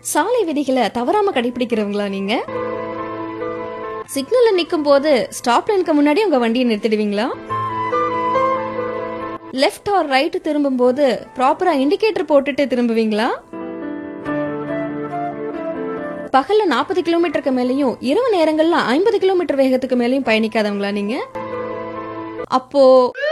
சாலை விதிகளை தவறாம கடைபிடிக்கிறவங்களா நீங்க சிக்னல்ல நிக்கும் போது ஸ்டாப் லைனுக்கு முன்னாடி உங்க வண்டியை நிறுத்திடுவீங்களா லெஃப்ட் ஆர் ரைட் திரும்பும் போது ப்ராப்பரா இண்டிகேட்டர் போட்டுட்டு திரும்புவீங்களா பகல்ல நாற்பது கிலோமீட்டருக்கு மேலயும் இரவு நேரங்கள்ல ஐம்பது கிலோமீட்டர் வேகத்துக்கு மேலயும் பயணிக்காதவங்களா நீங்க அப்போ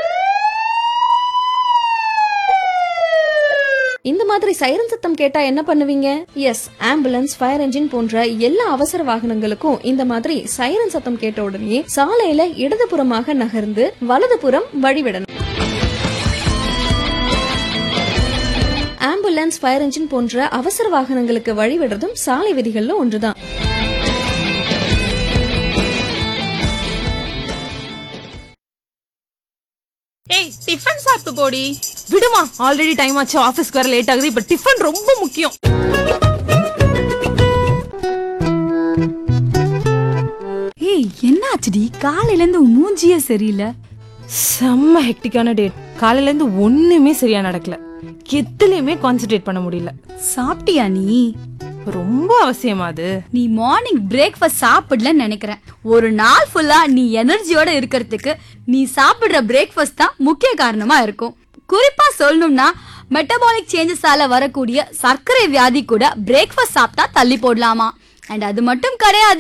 இந்த மாதிரி சைரன் சத்தம் கேட்டா என்ன பண்ணுவீங்க எஸ் ஆம்புலன்ஸ் ஃபயர் என்ஜின் போன்ற எல்லா அவசர வாகனங்களுக்கும் இந்த மாதிரி சைரன் சத்தம் கேட்ட உடனே சாலையில இடதுபுறமாக நகர்ந்து வலதுபுறம் வழிவிடணும் ஆம்புலன்ஸ் ஃபயர் என்ஜின் போன்ற அவசர வாகனங்களுக்கு வழிவிடுறதும் சாலை விதிகள்ல ஒன்றுதான் ஏய் டிஃபன் சாப்பிட்டு போடி விடுமா ஆல்ரெடி டைம் ஆச்சு ஆபீஸ்க்கு வர லேட் ஆகுது இப்ப டிஃபன் ரொம்ப முக்கியம் ஏய் என்னாச்சுடி காலையில இருந்து உன் மூஞ்சியே சரியில்லை செம்ம ஹெக்டிக்கான டேட் காலையில இருந்து ஒண்ணுமே சரியா நடக்கல எதுலயுமே கான்சென்ட்ரேட் பண்ண முடியல சாப்பிட்டியா நீ ரொம்ப அவசியமா அது நீ மார்னிங் பிரேக்ஃபாஸ்ட் சாப்பிடலன்னு நினைக்கிறேன் ஒரு நாள் ஃபுல்லா நீ எனர்ஜியோட இருக்கிறதுக்கு நீ சாப்பிடுற பிரேக்ஃபாஸ்ட் தான் முக்கிய காரணமா இருக்கும் குறிப்பா சொல்லணும்னா மெட்டபாலிக் சேஞ்சஸால வரக்கூடிய சர்க்கரை வியாதி கூட பிரேக்ஃபாஸ்ட் சாப்பிட்டா தள்ளி போடலாமா அண்ட் அது மட்டும் கிடையாது